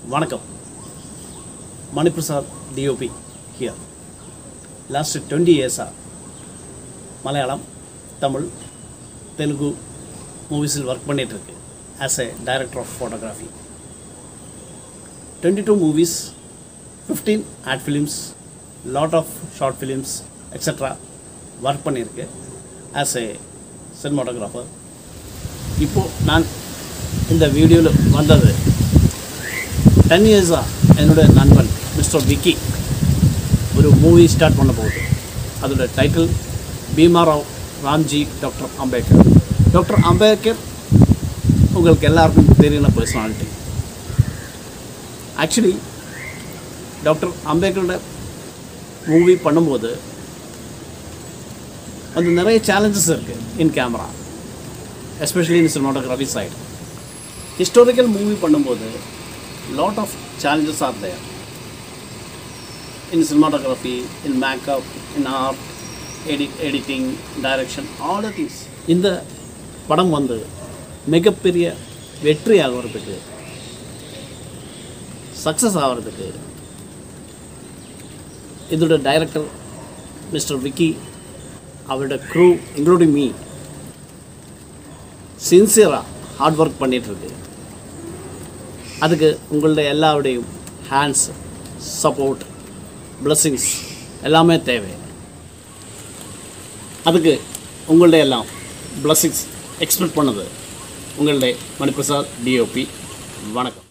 வணக்கம் Maniprasad DOP here last twenty இயர்ஸாக மலையாளம் தமிழ் தெலுங்கு மூவிஸில் ஒர்க் பண்ணிகிட்ருக்கு as a director of photography twenty two movies fifteen ad films lot of short films extra work பண்ணியிருக்கு as a cinematographer இப்போது நான் இந்த வீடியோவில் வந்தது டென் இயர்ஸாக என்னோட நண்பன் மிஸ்டர் விக்கி ஒரு மூவி ஸ்டார்ட் பண்ண போகுது அதோட title Bhimrao Ramji doctor Ambedkar doctor Ambedkar உங்களுக்கு எல்லாருக்கும் தெரியுன பர்சனாலிட்டி ஆக்சுவலி டாக்டர் அம்பேத்கரோட மூவி பண்ணும்போது அது நிறைய சேலஞ்சஸ் இருக்குது in camera especially in cinematography side historical movie பண்ணும்போது lot of challenges are there in cinematography in makeup in art ed editing direction all the things இந்த படம் வந்து மிகப்பெரிய வெற்றி ஆகிறதுக்கு சக்ஸஸ் ஆகிறதுக்கு இதோட டைரக்டர் மிஸ்டர் விக்கி அவரோட க்ரூ இன்க்ளூடிங் மீ சின்சியராக ஹார்ட் ஒர்க் பண்ணிகிட்ருக்கு அதுக்கு உங்களுடைய எல்லாருடையும் ஹேண்ட்ஸ் சப்போர்ட் பிளஸ்ஸிங்ஸ் எல்லாமே தேவை அதுக்கு உங்களுடைய எல்லாம் பிளஸ்ஸிங்ஸ் எக்ஸ்பெக்ட் பண்ணது உங்களுடைய மணிப்பிரசாத் டிஓபி வணக்கம்